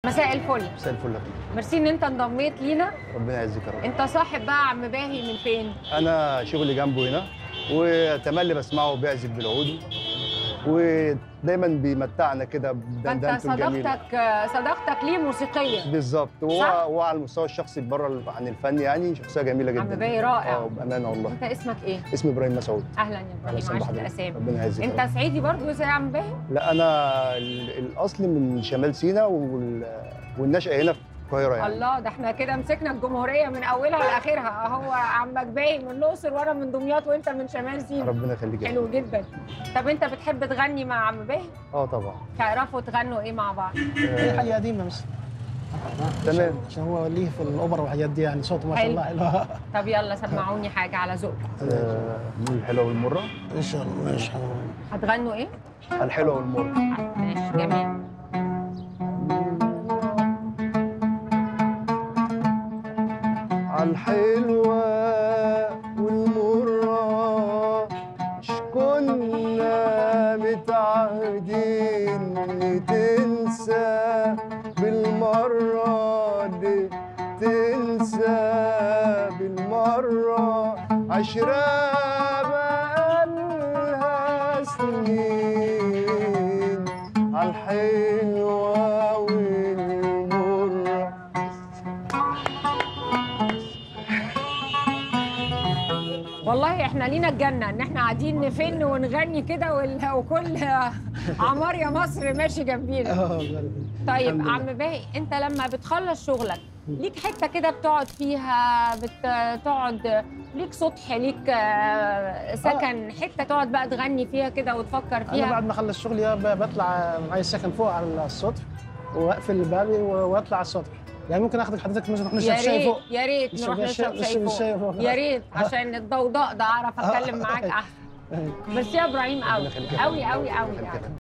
مساء الفل مساء الفل يا فندم ميرسي ان انت انضميت لينا ربنا يعزك يا رب انت صاحب بقى عم باهي من فين انا شغلي جنبه هنا وتملي بسمعه بيعزف بالعود ودايما بيمتعنا كده فانت بدندنته الجميله صداقتك صداقتك ليه موسيقيه بالظبط وهو صح؟ هو على المستوى الشخصي بره عن الفن يعني شخصيه جميله جدا عم باهي رائع. اه بامانه والله انت اسمك ايه اسمي ابراهيم مسعود اهلا يا أهلا ابراهيم وسهلا عشت بحضرتك. الاسامي ربنا يعزك يا انت رب. صعيدي برضو زي عم باهي لا انا ال- الاصل من شمال سيناء وال... والنشأه هنا في القاهره يعني الله ده احنا كده مسكنا الجمهوريه من اولها لاخرها هو عمك باهي من الاقصر وانا من دمياط وانت من شمال سيناء ربنا يخليك يا حلو فندم. جدا طب انت بتحب تغني مع عم باهي اه طبعا تعرفوا تغنوا ايه مع بعض هي آه، حاجه قديمه بس تمام. عشان هو ليه في الاوبرا والحاجات دي يعني صوته ما شاء حلو. الله حلو طب يلا سمعوني حاجه على ذوقكم آه، من الحلوه والمره ان شاء الله ماشي هتغنوا ايه الحلوه والمره ماشي جميل عالحلوة والمرة مش كنا متعهدين تنسى بالمرة دي تنسى بالمرة عشرة بقالها سنين عالحلوة والمرة والله احنا لينا الجنه ان احنا قاعدين نفن ونغني كده وال- وكل عمار يا مصر ماشي جنبينا اه طيب الحمد لله. عم باهي انت لما بتخلص شغلك ليك حته كده بتقعد فيها بتقعد ليك سطح ليك آه، سكن حته تقعد بقى تغني فيها كده وتفكر انا فيها بعد ما اخلص شغلي ب- بطلع معايا السكن فوق على السطح واقفل بابي و- واطلع على السطح يعني ممكن اخدك حضرتك مثلا نروح يا نشرب شاي ريت فوق يا ريت نشرب نروح الشاي- نشرب شاي نشرب الشاي فوق فوق. يا ريت عشان الضوضاء ده اعرف اتكلم معاك احسن بس يا ابراهيم قوي ربنا يخليك يا قوي فندم. قوي قوي ربنا يخليك يا يعني فندم.